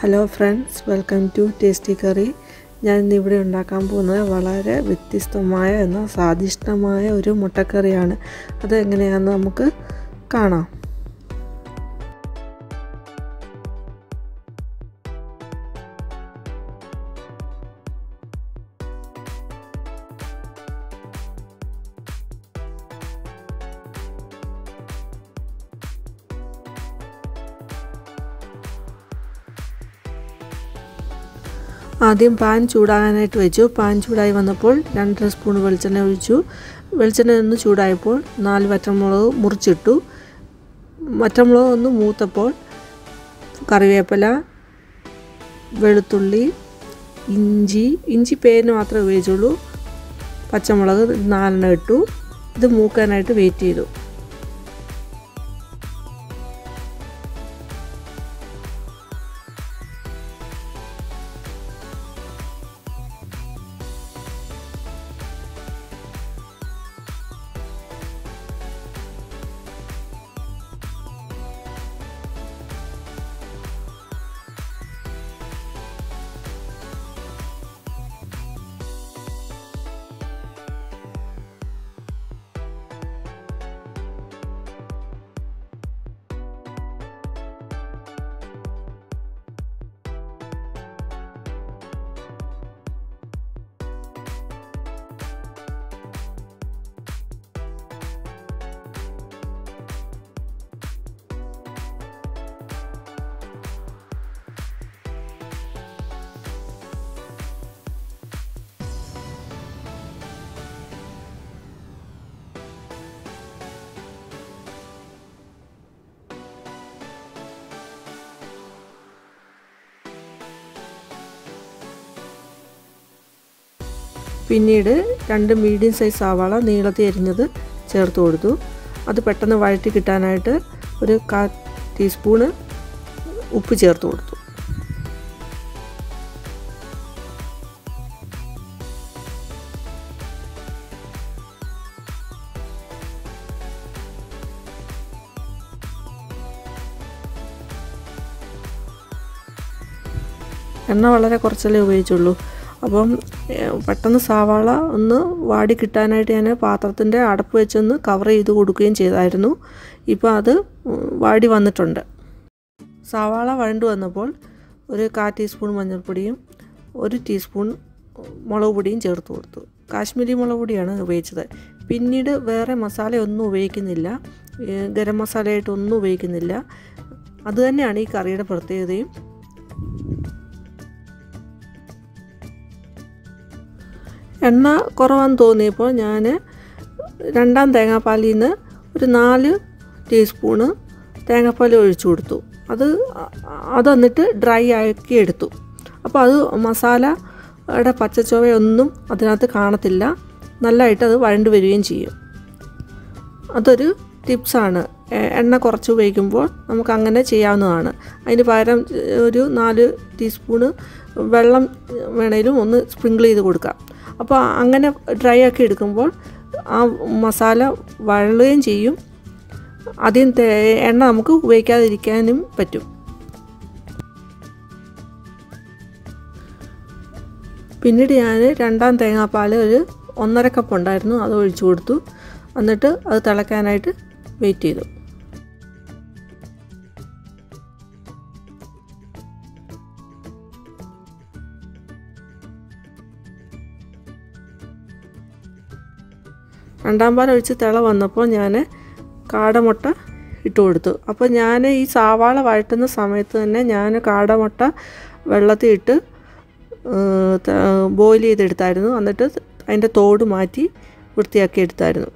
hello friends welcome to tasty curry ഞാൻ ഇന്നിവിടെ ഉണ്ടാക്കാൻ പോകുന്നത് വളരെ വ്യത്യസ്തമായ എന്നാൽ സ്വാദിഷ്ടമായ ഒരു മുട്ടക്കറിയാണ് അത് എങ്ങനെയാണെന്ന് നമുക്ക് കാണാം ആദ്യം പാൻ ചൂടാകാനായിട്ട് വെച്ചു പാൻ ചൂടായി വന്നപ്പോൾ രണ്ടര സ്പൂൺ വെളിച്ചെണ്ണ ഒഴിച്ചു വെളിച്ചെണ്ണ ഒന്ന് ചൂടായപ്പോൾ നാല് വറ്റമുളക് മുറിച്ചിട്ടു വറ്റമുളക് ഒന്ന് മൂത്തപ്പോൾ കറിവേപ്പില വെളുത്തുള്ളി ഇഞ്ചി ഇഞ്ചി പേരിന് മാത്രമേ ഉപയോഗിച്ചുള്ളൂ പച്ചമുളക് നാലെണ്ണം ഇട്ടു ഇത് മൂക്കാനായിട്ട് വെയിറ്റ് ചെയ്തു പിന്നീട് രണ്ട് മീഡിയം സൈസ് സവാള നീളത്തിൽ എരിഞ്ഞത് ചേർത്ത് കൊടുത്തു അത് പെട്ടെന്ന് വഴറ്റി കിട്ടാനായിട്ട് ഒരു കാ ടീസ്പൂണ് ഉപ്പ് ചേർത്ത് കൊടുത്തു എണ്ണ വളരെ കുറച്ചല്ലേ ഉപയോഗിച്ചുള്ളൂ അപ്പം പെട്ടെന്ന് സവാള ഒന്ന് വാടി കിട്ടാനായിട്ട് ഞാൻ പാത്രത്തിൻ്റെ അടപ്പ് വെച്ചൊന്ന് കവർ ചെയ്ത് കൊടുക്കുകയും ചെയ്തായിരുന്നു ഇപ്പോൾ അത് വാടി വന്നിട്ടുണ്ട് സവാള വഴണ്ടു വന്നപ്പോൾ ഒരു കാ ടീസ്പൂൺ മഞ്ഞൾപ്പൊടിയും ഒരു ടീസ്പൂൺ മുളക് പൊടിയും ചേർത്ത് കൊടുത്തു കാശ്മീരി മുളക് പൊടിയാണ് ഉപയോഗിച്ചത് പിന്നീട് വേറെ മസാലയൊന്നും ഉപയോഗിക്കുന്നില്ല ഗരം മസാലയായിട്ടൊന്നും ഉപയോഗിക്കുന്നില്ല അതുതന്നെയാണ് ഈ കറിയുടെ പ്രത്യേകതയും എണ്ണ കുറവാന്ന് തോന്നിയപ്പോൾ ഞാൻ രണ്ടാം തേങ്ങാപ്പാലിൽ നിന്ന് ഒരു നാല് ടീസ്പൂണ് തേങ്ങാപ്പാൽ ഒഴിച്ചു കൊടുത്തു അത് അത് എന്നിട്ട് ഡ്രൈ ആക്കി എടുത്തു അപ്പോൾ അത് മസാലയുടെ പച്ചച്ചുവയൊന്നും അതിനകത്ത് കാണത്തില്ല നല്ലതായിട്ട് അത് വഴണ്ട് വരികയും ചെയ്യും അതൊരു ടിപ്സാണ് എണ്ണ കുറച്ച് ഉപയോഗിക്കുമ്പോൾ നമുക്ക് അങ്ങനെ ചെയ്യാവുന്നതാണ് അതിന് പകരം ഒരു നാല് ടീസ്പൂണ് വെള്ളം വേണേലും ഒന്ന് സ്പ്രിങ്കിൾ ചെയ്ത് കൊടുക്കാം അപ്പോൾ അങ്ങനെ ഡ്രൈ ആക്കി എടുക്കുമ്പോൾ ആ മസാല വഴളുകയും ചെയ്യും ആദ്യം എണ്ണ നമുക്ക് ഉപയോഗിക്കാതിരിക്കാനും പറ്റും പിന്നീട് ഞാൻ രണ്ടാം തേങ്ങാപ്പാൽ ഒരു ഒന്നര കപ്പ് ഉണ്ടായിരുന്നു അത് ഒഴിച്ചു കൊടുത്തു എന്നിട്ട് അത് തിളയ്ക്കാനായിട്ട് വെയിറ്റ് ചെയ്തു രണ്ടാം പാൽ ഒഴിച്ച് തിള വന്നപ്പോൾ ഞാൻ കാടമുട്ട ഇട്ട് കൊടുത്തു അപ്പോൾ ഞാൻ ഈ സവാള വഴറ്റുന്ന സമയത്ത് തന്നെ ഞാൻ കാടമുട്ട വെള്ളത്തിൽ ഇട്ട് ബോയിൽ ചെയ്തെടുത്തായിരുന്നു എന്നിട്ട് അതിൻ്റെ തോട് മാറ്റി വൃത്തിയാക്കി എടുത്തായിരുന്നു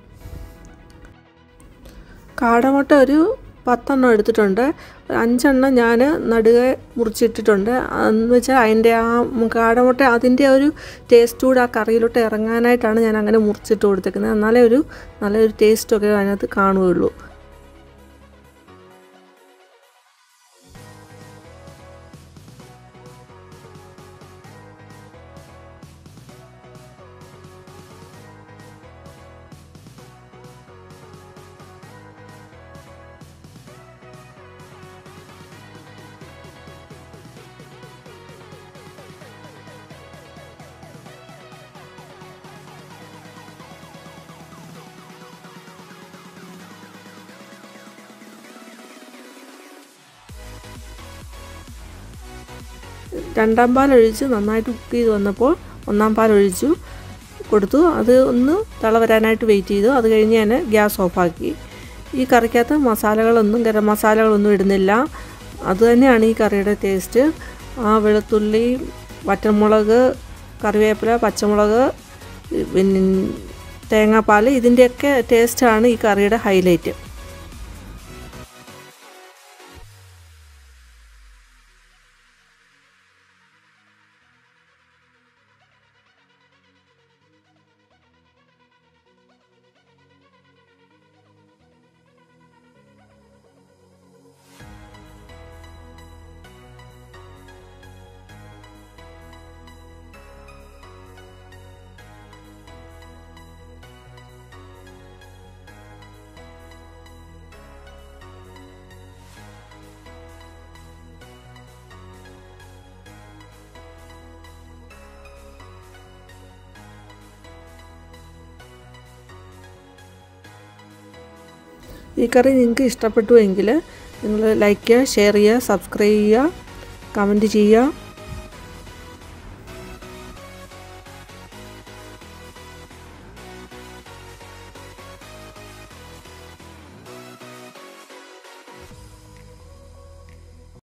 കാടമുട്ട ഒരു പത്തെണ്ണം എടുത്തിട്ടുണ്ട് അഞ്ചെണ്ണം ഞാൻ നടുകെ മുറിച്ചിട്ടിട്ടുണ്ട് എന്ന് വെച്ചാൽ അതിൻ്റെ ആ കാടമുട്ട അതിൻ്റെ ഒരു ടേസ്റ്റ് കൂടെ ആ കറിയിലോട്ട് ഇറങ്ങാനായിട്ടാണ് ഞാൻ അങ്ങനെ മുറിച്ചിട്ട് കൊടുത്തേക്കുന്നത് എന്നാലേ ഒരു നല്ലൊരു ടേസ്റ്റൊക്കെ അതിനകത്ത് കാണുകയുള്ളൂ രണ്ടാം പാൽ ഒഴിച്ച് നന്നായിട്ട് കുക്ക് ചെയ്ത് വന്നപ്പോൾ ഒന്നാം പാൽ ഒഴിച്ചു കൊടുത്തു അത് ഒന്ന് തിള വരാനായിട്ട് വെയിറ്റ് ചെയ്തു അത് കഴിഞ്ഞ് ഞാൻ ഗ്യാസ് ഓഫാക്കി ഈ കറിക്കകത്ത് മസാലകളൊന്നും ഗരം മസാലകളൊന്നും ഇടുന്നില്ല അത് തന്നെയാണ് ഈ കറിയുടെ ടേസ്റ്റ് ആ വെളുത്തുള്ളി വറ്റൽമുളക് കറിവേപ്പില പച്ചമുളക് പിന്നെ തേങ്ങാപ്പാൽ ഇതിൻ്റെയൊക്കെ ടേസ്റ്റാണ് ഈ കറിയുടെ ഹൈലൈറ്റ് ഈ കറി നിങ്ങൾക്ക് ഇഷ്ടപ്പെട്ടുവെങ്കിൽ നിങ്ങൾ ലൈക്ക് ചെയ്യുക ഷെയർ ചെയ്യുക സബ്സ്ക്രൈബ് ചെയ്യുക കമൻറ്റ് ചെയ്യുക